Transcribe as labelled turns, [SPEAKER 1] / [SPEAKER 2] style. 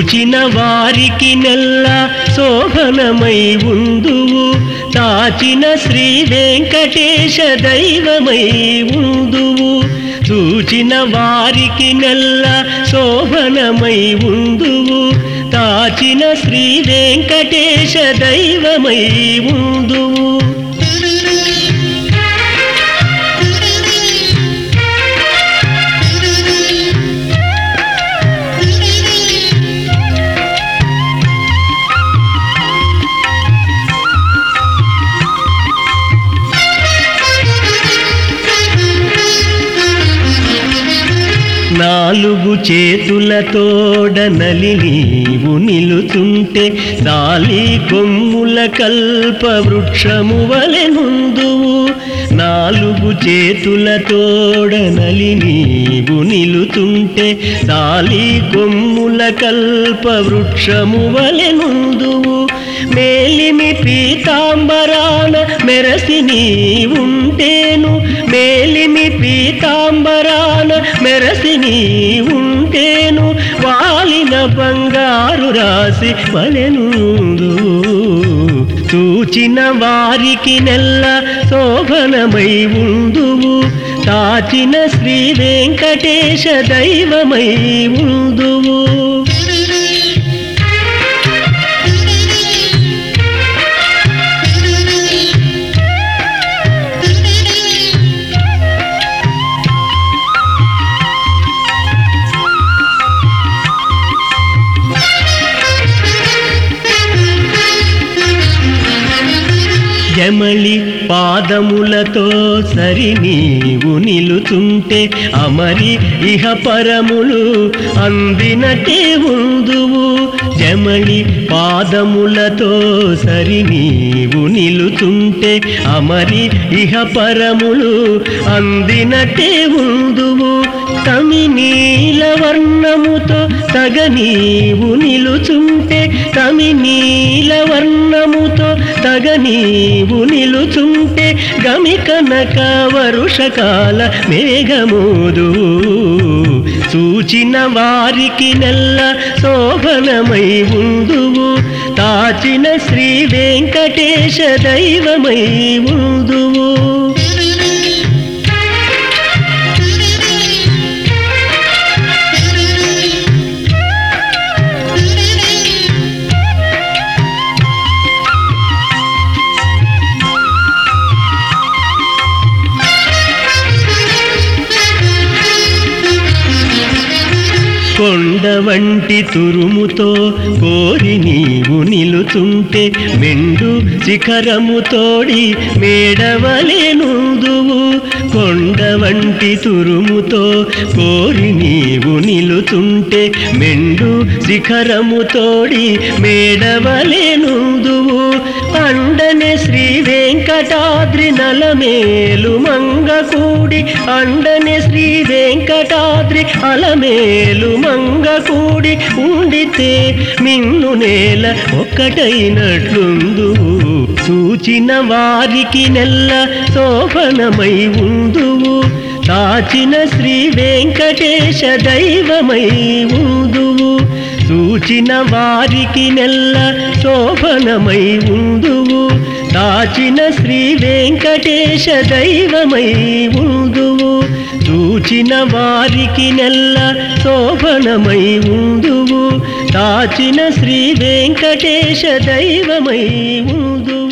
[SPEAKER 1] చూచిన వారికి నెల్ల శోభనమై ఉందువు తాచిన శ్రీ వెంకటేశ దైవమై ఉందువు చూచిన వారికి నెల్ల శోభనమై ఉందువు తాచిన శ్రీ వెంకటేశ దైవమై ఉందువు నాలుగు చేతులతోడ నలి నీవు నిలుచుంటే దాలి కొమ్ముల కల్ప వృక్షము వలె నుందువు నాలుగు చేతులతోడ నలి నీవు నిలుచుంటే దాలి కొమ్ముల కల్ప వృక్షము వలె నుందువు మేలిమి పీతాంబరాన మెరసి నీవుంటేను మేలిమి పీతాంబరాన మెరసి నీవుంటేను వాలిన బంగారు రాసి పలెనుందు చూచిన వారికి నెల్ల శోభనమై ఉందువు తాచిన శ్రీ వెంకటేశ దైవమై ఉందువు జమలి పాదములతో సరి నీవు నిలుచుంటే అమరి ఇహ పరములు అందినటే ఉందువు జమలి పాదములతో సరి నీవు నిలుచుంటే అమరి ఇహ పరములు అందినటే ఉందువు తమి నీల వర్ణముతో తగ నీవు నిలుచుంటే తమి నీల వర్ణముతో తగ నీవు నిలుచుంటే గమి కనక వరుషకాల మేఘమోదు చూచిన వారికి నెల్ల శోభనమై ఉందువు తాచిన శ్రీ వెంకటేశ దైవమై ఉందువు కొండ వంటి తురుముతో కోరి నీవు నిలుచుంటే మెండు శిఖరము తోడి మేడవలే నుందువు కొండ వంటి తురుముతో కోరి నీవు నిలుచుంటే మెండు శిఖరము తోడి మేడవలే నుందువు అండనే శ్రీ వెంకటాద్రి నలమేలు మంగ కూడి అండనే శ్రీ వెంకటాద్రి అలమేలు మంగ కూడి ఉండితే మిన్ను నేల ఒక్కటైనట్లుందు చూచిన వారికి నెల్ల శోభనమై ఉందువు దాచిన శ్రీ వెంకటేశ దైవమై ఉందువు చూచిన వారికి నెల్ల శోభనమై ఉందువు దాచిన శ్రీ వెంకటేశ దైవమై ఉందువు చూచిన వారికి నెల్ల శోభనమై ఉందువు దాచిన శ్రీ వెంకటేశ దైవమై ఉందువు